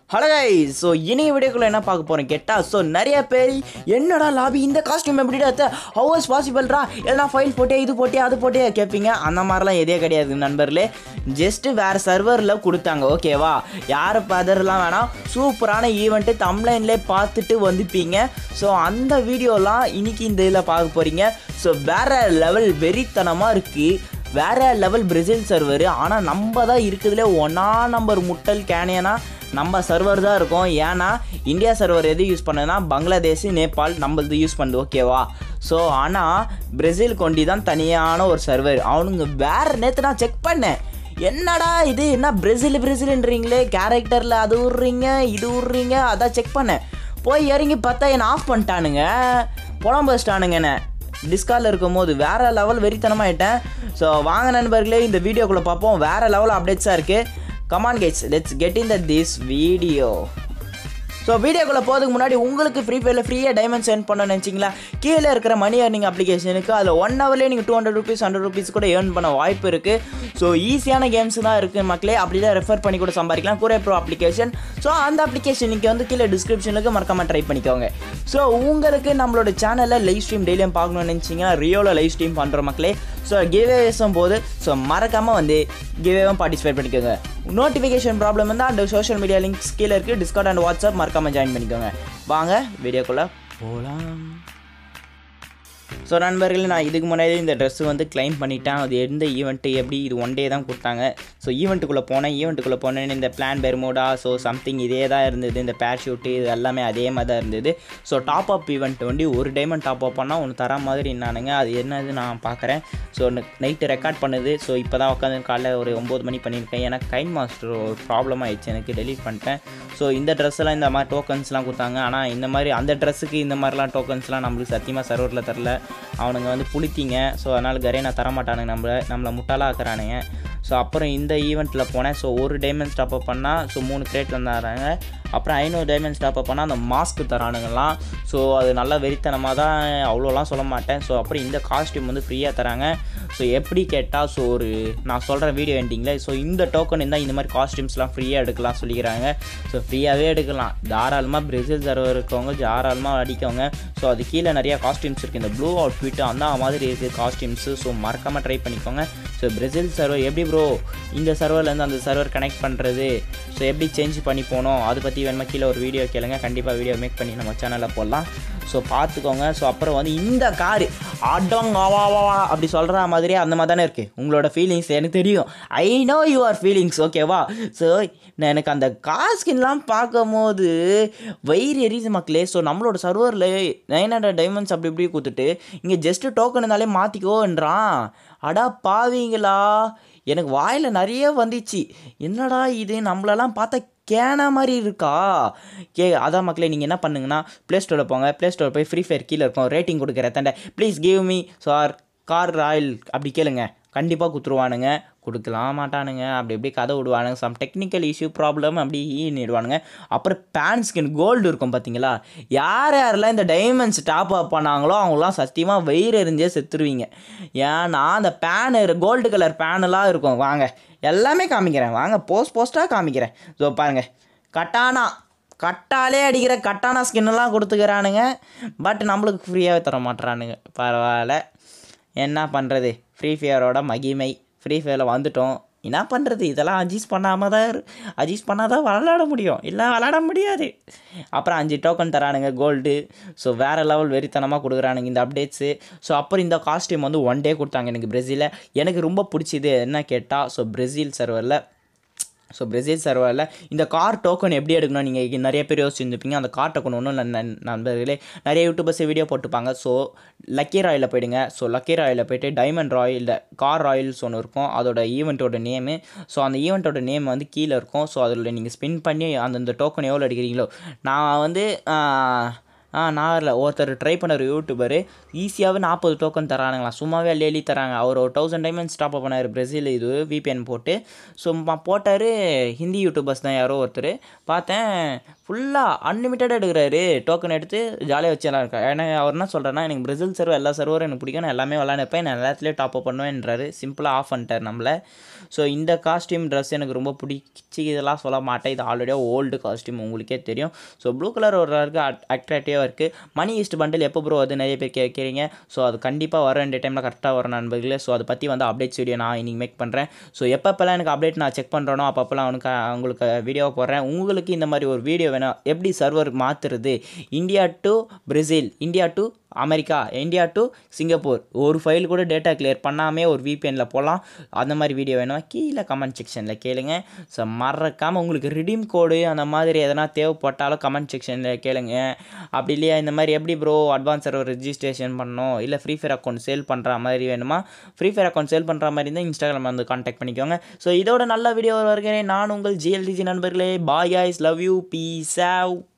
hello guys so இனி வீடியோக்குள்ள என்ன பார்க்க போகிறோம் கேட்டா ஸோ நிறைய பேர் என்னடா லாபி இந்த காஸ்டியூம் எப்படிடா எடுத்த ஹவர்ஸ் பாசிபிள்ரா எதனா ஃபைல் போட்டே இது போட்டே அது போட்டே கேட்பீங்க அந்த மாதிரிலாம் எதே கிடையாது நண்பர்களே ஜஸ்ட்டு வேறு சர்வரில் கொடுத்தாங்க ஓகேவா யார் பதர்லாம் வேணாம் சூப்பரான ஈவெண்ட்டு தம்லைன்லேயே பார்த்துட்டு வந்துப்பீங்க ஸோ அந்த வீடியோலாம் இன்னைக்கு இந்த இதில் பார்க்க போகிறீங்க ஸோ வேறு லெவல் வெறித்தனமாக இருக்குது வேற லெவல் பிரேசில் சர்வர் ஆனால் நம்ம தான் இருக்குதுல ஒன்றா நம்பர் முட்டல் கேனியனா நம்ம சர்வர் தான் இருக்கும் ஏன்னா இந்தியா சர்வர் எது யூஸ் பண்ணதுன்னா பங்களாதேஷ் நேபாள் நம்மளது யூஸ் பண்ணுது ஓகேவா ஸோ ஆனால் பிரேசில் கொண்டி தான் தனியான ஒரு சர்வர் அவனுங்க வேற நேற்று நான் செக் பண்ணேன் என்னடா இது என்ன பிரேசில் பிரேசில்ன்றீங்களே கேரக்டரில் அது விட்றீங்க இது விட்றீங்க அதான் செக் பண்ணேன் போய் இறங்கி பார்த்தா என்னை ஆஃப் பண்ணிட்டானுங்க புலம்பு வச்சிட்டானுங்க என்ன டிஸ்காலில் இருக்கும்போது வேறு லெவல் வெறித்தனமாயிட்டேன் ஸோ வாங்க நண்பர்களே இந்த வீடியோக்குள்ளே பார்ப்போம் வேறு லெவல் அப்டேட்ஸாக இருக்குது come on gets let's get into this video so வீடியோக்குள்ளே போகிறதுக்கு முன்னாடி உங்களுக்கு ஃப்ரீ ஃபயரில் ஃப்ரீயாக டைமண்ட் சென்ட் பண்ண நினச்சிங்களா கீழே இருக்கிற மணி ஏர்னிங் அப்ளிகேஷனுக்கு அதில் ஒன் ஹவர்லேயே நீங்கள் two hundred rupees hundred rupees கூட ஏர்ன் பண்ண வாய்ப்பு இருக்குது ஸோ ஈஸியான கேம்ஸ் தான் இருக்குது மக்களே அப்படி தான் ரெஃபர் பண்ணி கூட சம்பாதிக்கலாம் கூரை ப்ரோ அப்ளிகேஷன் ஸோ அந்த அப்ளிகேஷன் நீங்கள் வந்து கீழே டிஸ்கிரிப்ஷனுக்கு மறக்காமல் ட்ரை பண்ணிக்கோங்க ஸோ உங்களுக்கு நம்மளோட சேனலில் லைவ் ஸ்ட்ரீம் டெய்லியும் பார்க்கணும்னு நினச்சிங்கன்னா ரியோவில் லைவ் ஸ்ட்ரீம் பண்ணுற மக்களே ஸோ கிவேவேஸும் போது ஸோ மறக்காமல் வந்து கிவேவும் பார்ட்டிசிபேட் பண்ணிக்கோங்க நோட்டிஃபிகேஷன் ப்ராப்ளம் இருந்தால் அந்த சோஷியல் மீடியா லிங்க்ஸ் கீழே இருக்குது டிஸ்கவுண்ட் அண்ட் வாட்ஸ்அப் மறக்காமல் ஜாயின் பண்ணிக்கோங்க வாங்க வீடியோக்குள்ளே போகலாம் ஸோ நண்பர்களே நான் இதுக்கு முன்னாடி இந்த ட்ரெஸ்ஸு வந்து கிளைம் பண்ணிட்டேன் அது எந்த ஈவெண்ட்டு எப்படி இது ஒன் டே தான் கொடுத்தாங்க ஸோ ஈவெண்ட்டுக்குள்ளே போனேன் ஈவெண்ட்டுக்குள்ளே போனேன் இந்த பிளான் பெர்மோடா ஸோ சம்திங் இதே தான் இருந்தது இந்த பேர்ஷூட்டு இது எல்லாமே அதே மாதிரி தான் இருந்தது ஸோ டாப் அப் ஈவெண்ட் வந்து ஒரு டைமண்ட் டாப் அப் பண்ணால் ஒன்று தர மாதிரி என்னானுங்க அது என்னது நான் பார்க்குறேன் ஸோ நைட்டு ரெக்கார்ட் பண்ணுது ஸோ இப்போ தான் உட்காந்து காலைல ஒரு ஒம்பது மணி பண்ணியிருக்கேன் ஏன்னா கைன் மாஸ்டர் ஒரு ப்ராப்ளம் ஆயிடுச்சு எனக்கு டெலீட் பண்ணிட்டேன் ஸோ இந்த ட்ரெஸ்ஸெல்லாம் இந்த மாதிரி டோக்கன்ஸ்லாம் கொடுத்தாங்க ஆனால் இந்த மாதிரி அந்த ட்ரெஸ்ஸுக்கு இந்த மாதிரிலாம் டோக்கன்ஸ்லாம் நம்மளுக்கு சத்தியமாக சர்வரில் தரல அவனுங்க வந்து புளித்திங்க ஸோ அதனால் கரேனா தரமாட்டானுங்க நம்மளை நம்மளை முட்டாளாக ஆக்குறானுங்க ஸோ அப்புறம் இந்த ஈவெண்ட்டில் போனேன் ஸோ ஒரு டைமண்ட் ஸ்டாப் அப் பண்ணால் ஸோ மூணு கிரேட் வந்தாங்க அப்புறம் ஐநூறு டைமண்ட் ஸ்டாப் அப் பண்ணால் அந்த மாஸ்க் தரானுங்கலாம் ஸோ அது நல்லா வெறித்தனமாக தான் அவ்வளோலாம் சொல்ல மாட்டேன் ஸோ அப்புறம் இந்த காஸ்டியூம் வந்து ஃப்ரீயாக தராங்க ஸோ எப்படி கேட்டால் ஸோ ஒரு நான் சொல்கிற வீடியோ எண்டிங்கில் ஸோ இந்த டோக்கன் இருந்தால் இந்த மாதிரி காஸ்டியூம்ஸ்லாம் ஃப்ரீயாக எடுக்கலாம் சொல்லிக்கிறாங்க ஸோ ஃப்ரீயாகவே எடுக்கலாம் தாராளமாக பிரேசில் சர்வர் இருக்கவங்க தாராளமாக அடிக்கவங்க ஸோ அது கீழே நிறையா காஸ்டியூம்ஸ் இருக்குது இந்த ப்ளூ அவுட்ஃபிட் அந்த மாதிரி இருக்குது காஸ்டியூம்ஸு ஸோ மறக்காமல் ட்ரை பண்ணிக்கோங்க ஸோ பிரேசில் சர்வர் எப்படி ப்ரோ இந்த சர்வர்லேருந்து அந்த சர்வர் கனெக்ட் பண்ணுறது ஸோ எப்படி சேஞ்ச் பண்ணி போனோம் அதை பற்றி வேணுமா கீழே ஒரு வீடியோ கேளுங்க கண்டிப்பாக வீடியோ மேக் பண்ணி நம்ம சேனலில் போடலாம் ஸோ பார்த்துக்கோங்க ஸோ அப்புறம் வந்து இந்த காரு அடங் அவாவா அப்படி சொல்கிற மாதிரியே அந்த மாதிரி தானே இருக்குது உங்களோட ஃபீலிங்ஸ் எனக்கு தெரியும் ஐ நோ யுவர் ஃபீலிங்ஸ் ஓகேவா ஸோ எனக்கு அந்த காஸ்கின்லாம் பார்க்கும்போது வயிறு எரியுது மக்களே ஸோ நம்மளோட சர்வரில் நைன் ஹண்ட்ரட் டைமண்ட்ஸ் அப்படி இப்படி கொடுத்துட்டு இங்கே ஜஸ்ட்டு டோக்கன் இருந்தாலே மாற்றிக்கோன்றான் அடா பாவீங்களா எனக்கு வாயில் நிறைய வந்துச்சு என்னடா இது நம்மளெல்லாம் பார்த்தா கேன மாதிரி இருக்கா கே அதான் மக்களே நீங்கள் என்ன பண்ணுங்கன்னா ப்ளே ஸ்டோரில் போங்க ப்ளே ஸ்டோர் போய் ஃப்ரீ ஃபயர் கீழே இருக்கும் ரேட்டிங் கொடுக்குற தண்டை please give me sir car royal அப்படி கேளுங்க கண்டிப்பாக கொடுத்துருவானுங்க கொடுக்கலாம் மாட்டானுங்க அப்படி இப்படி கதை விடுவானுங்க சம் டெக்னிக்கல் இஷ்யூ ப்ராப்ளம் அப்படி ஈனிடுவானுங்க அப்புறம் பேன் ஸ்கின் கோல்டு இருக்கும் பார்த்தீங்களா யார் யாரெல்லாம் இந்த டைமண்ட்ஸ் டாப் அப் பண்ணாங்களோ அவங்களாம் சத்தியமாக வயிறு எரிஞ்சே செத்துருவீங்க ஏன்னா அந்த பேனு கோல்டு கலர் பேனெல்லாம் இருக்கும் வாங்க எல்லாமே காமிக்கிறேன் வாங்க போஸ்ட் போஸ்ட்டாக காமிக்கிறேன் ஸோ பாருங்கள் கட்டானா கட்டாலே அடிக்கிற கட்டானா ஸ்கின்னெல்லாம் கொடுத்துக்கிறானுங்க பட் நம்மளுக்கு ஃப்ரீயாகவே தர மாட்டுறானுங்க பரவாயில்ல என்ன பண்ணுறது ஃப்ரீ ஃபயரோட மகிமை ஃப்ரீ ஃபயரில் வந்துட்டோம் என்ன பண்ணுறது இதெல்லாம் அட்ஜஸ்ட் பண்ணாமல் தான் அட்ஜஸ்ட் பண்ணால் தான் விளாட முடியும் இல்லை விளாட முடியாது அப்புறம் அஞ்சு டோக்கன் தரானுங்க கோல்டு ஸோ வேறு லெவல் வெறித்தனமாக கொடுக்குறானுங்க இந்த அப்டேட்ஸு ஸோ அப்புறம் இந்த காஸ்டியூம் வந்து ஒன் டே கொடுத்தாங்க எனக்கு பிரேசிலில் எனக்கு ரொம்ப பிடிச்சது என்ன கேட்டால் ஸோ பிரேசில் சர்வரில் ஸோ பிரேசில் சர்வரில் இந்த கார் டோக்கன் எப்படி எடுக்கணும் நீங்கள் நிறைய பேர் யோசிச்சுருந்துப்பீங்க அந்த கார் டோக்கன் ஒன்றும் நன் நண்பர்களே நிறைய யூடியூபர்ஸ் வீடியோ போட்டுப்பாங்க ஸோ லக்கி ராயில் போயிடுங்க ஸோ லக்கி ராயில் போய்ட்டு டைமண்ட் ராயில் கார் ராயல்ஸ் ஒன்று இருக்கும் அதோட ஈவெண்ட்டோட நேமு ஸோ அந்த ஈவெண்ட்டோட நேம் வந்து கீழே இருக்கும் ஸோ அதில் நீங்கள் ஸ்பின் பண்ணி அந்தந்த டோக்கன் எவ்வளோ எடுக்கிறீங்களோ நான் வந்து ஆ நான் வரல ஒருத்தர் ட்ரை பண்ணார் யூடியூபரு ஈஸியாகவே நாற்பது டோக்கன் தரானுங்களா சும்மாவே அள்ளி அள்ளி தராங்க அவர் ஒரு தௌசண்ட் டைமண்ட்ஸ் ஸ்டாப் பண்ணார் பிரேசில் இது விபிஎன் போட்டு ஸோ போட்டார் ஹிந்தி யூடியூபர்ஸ் தான் யாரோ ஒருத்தர் பார்த்தேன் ஃபுல்லாக அன்லிமிட்டடாக எடுக்கிறாரு டோக்கன் எடுத்து ஜாலியாக வச்செல்லாம் இருக்கா ஏன்னா அவர் என்ன சொல்கிறேன்னா எனக்கு பிரேசில் சர்வர் எல்லா சர்வரும் எனக்கு பிடிக்கும் நான் எல்லாமே விளாண்டுப்பேன் நான் எல்லாத்துலேயும் டாப் அப் பண்ணுவேன்றாரு சிம்பிளாக ஆஃப் பண்ணிட்டார் நம்மளை ஸோ இந்த காஸ்டியூம் ட்ரெஸ் எனக்கு ரொம்ப பிடிச்சி இதெல்லாம் சொல்ல மாட்டேன் இது ஆல்ரெடியாக ஓல்டு காஸ்டியூம் உங்களுக்கே தெரியும் ஸோ ப்ளூ கலர் ஒரு அட்ராக்டிவாக இருக்குது மணி ஈஸ்ட் பண்டில் எப்போ ப்ரோ அது நிறைய பேர் கேட்குறீங்க ஸோ அது கண்டிப்பாக வர வேண்டிய டைமில் கரெக்டாக வர நண்பர்களே ஸோ அதை பற்றி வந்து அப்டேட்ஸ் வீடியோ நான் இன்னைக்கு மேக் பண்ணுறேன் ஸோ எப்பப்பெல்லாம் எனக்கு அப்டேட் நான் செக் பண்ணுறேனோ அப்பப்பெல்லாம் அவனுக்கு உங்களுக்கு வீடியோ போடுறேன் உங்களுக்கு இந்த மாதிரி ஒரு வீடியோ வேணும் எப்படி சர்வர் மாற்றுறது India to Brazil India to America India to Singapore ஒரு ஃபைல் கூட டேட்டா கிளியர் பண்ணாமே ஒரு விபிஎனில் போகலாம் அந்த மாதிரி வீடியோ வேணும் கீழே கமெண்ட் செக்ஷனில் கேளுங்க ஸோ மறக்காமல் உங்களுக்கு ரிடீம் கோடு அந்த மாதிரி எதனா தேவைப்பட்டாலும் கமெண்ட் செக்ஷனில் கேளுங்க அப்படி இல்லையா இந்த மாதிரி எப்படி ப்ரோ அட்வான்ஸ் சர்வர் ரெஜிஸ்ட்ரேஷன் பண்ணணும் இல்லை ஃப்ரீ ஃபயர் அக்கௌண்ட் சேல் பண்ணுற மாதிரி வேணுமா ஃப்ரீ ஃபயர் அக்கௌண்ட் சேல் பண்ணுற மாதிரி இருந்தால் இன்ஸ்டாகிராம் வந்து காண்டாக்ட் பண்ணிக்கோங்க ஸோ இதோட நல்ல வீடியோ வருகிறேன் நான் உங்கள் ஜிஎல்டிஜி நண்பர்களே bye ice love you peace AU